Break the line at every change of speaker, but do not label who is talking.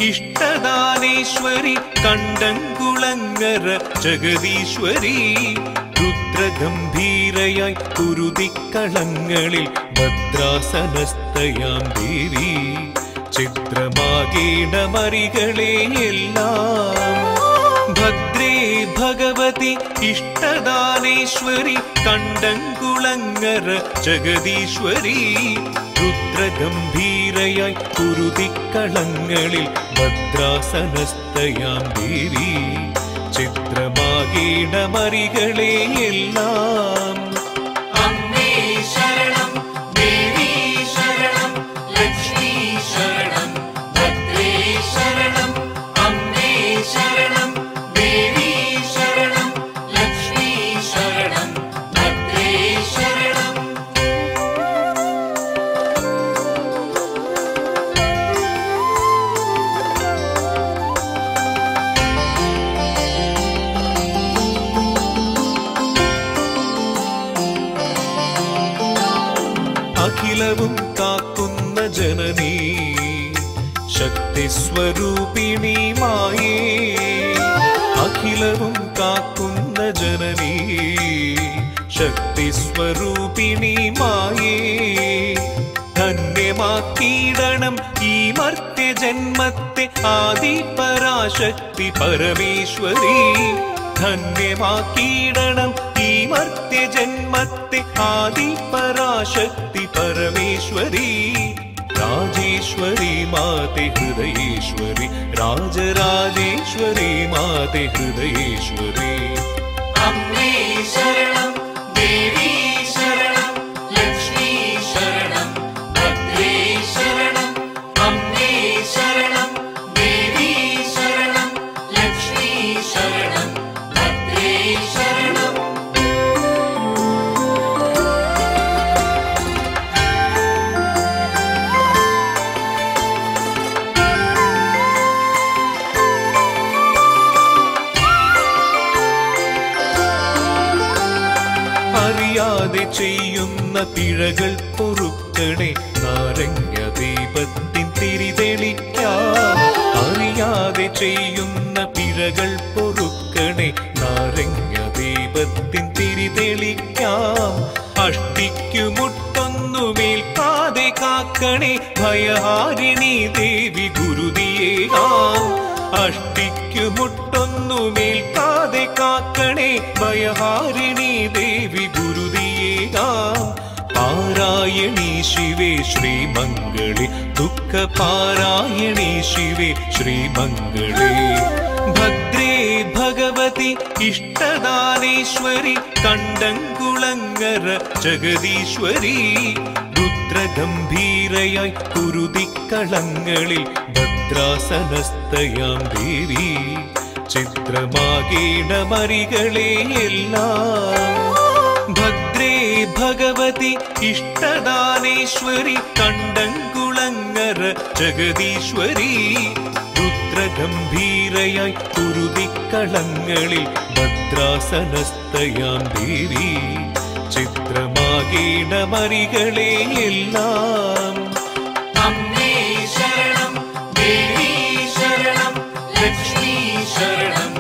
ഇഷ്ടദാനേശ്വരി കണ്ടംകുളങ്ങര ജഗദീശ്വരി രുദ്രഗംഭീരയായി കുരുതിക്കളങ്ങളിൽ ഭദ്രാസനസ്ഥയാം ദേവി ചിത്രമാകേണമറികളെ എല്ലാം ഭദ്രേ ഭഗവതി ഇഷ്ടദാനേശ്വരി കണ്ടംകുളങ്ങര ജഗദീശ്വരി രുദ്രഗംഭീരയായി കുരുതിക്കളങ്ങളിൽ ഭദ്രാസനസ്ഥയാം ദേവി ചിത്രമാകേണമറികളെ എല്ലാം
അമ്മേ ശരണം ദേവി ശരണം ലക്ഷ്മി ശരണം ഭദ്രേ ശരണം അമ്മേ ശരണം ദേവി ശരണം ലക്ഷ്മി ശരണം ഭദ്രേ ശരണം
അഖിലവും കാക്കുന്ന ജനനീ ശക്തിസ്വരൂപിണി മായേ അഖിലവും കാക്കുന്ന ജനനീ ശക്തിസ്വരൂപിണി മായേ ധന്യമാക്കിയിടണം ഈ മർത്യ ജന്മത്തെ ആദി പരാശക്തി പരമേശ്വരി ധന്യമാക്കിയിടണം ഈ മർത്യ ജന്മത്തെ ആദി പരാശക്തി പരമേശ്വരി രാജേശ്വരി മാതെ ഹൃദയേശ്വരി രാജരാജേശ്വരി മാതെ ഹൃദയേശ്വരി
അമ്മേ ശരണം ദേവി ശരണം ലക്ഷ്മി ശരണം ഭദ്രേ ശരണം അമ്മേ ശരണം ദേവി ശരണം ലക്ഷ്മി ശരണം ഭദ്രേ ശരണം
അറിയാതെ ചെയ്യുന്ന പിഴകൾ പൊറുക്കണേ നാരങ്ങ ദീപത്തിൻ തിരിതെളിക്കാം അറിയാതെ ചെയ്യുന്ന പിഴകൾ പൊറുക്കണേ നാരങ്ങ ദീപത്തിൻ തിരിതെളിക്കാം അഷ്ടിക്കു മുട്ടൊന്നുമേൽക്കാതെ കാക്കണേ ഭയഹാരിണി ദേവി ഗുരുതിയേകാം അഷ്ടിക്കു മുട്ടൊന്നുമേൽക്കാതെ കാക്കണേ ഭയഹാരിണി ദേവി ഗുരുതിയേകാം പാരായണി ശിവേ ശ്രീമംഗളി ദുഃഖ പാരായണി ശിവേ ശ്രീമംഗളി ഭദ്രേ ഭഗവതി ഇഷ്ടദാനേശ്വരി കണ്ടംകുളങ്ങര ജഗദീശ്വരി രുദ്രഗംഭീരയായി കുരുതിക്കളങ്ങളിൽ ഭദ്രാസനസ്ഥയാം ദേവി ചിത്രമാകേണമറികളെ എല്ലാം ഭദ്രേ ഭഗവതി ഇഷ്ടദാനേശ്വരി കണ്ടംകുളങ്ങര ജഗദീശ്വരി രുദ്രഗംഭീരയായി കുരുതിക്കളങ്ങളിൽ ഭദ്രാസനസ്ഥയാം ദേവി ചിത്രമാകേണമറികളെ എല്ലാം
അമ്മേ ശരണം ദേവി ശരണം ലക്ഷ്മി ശരണം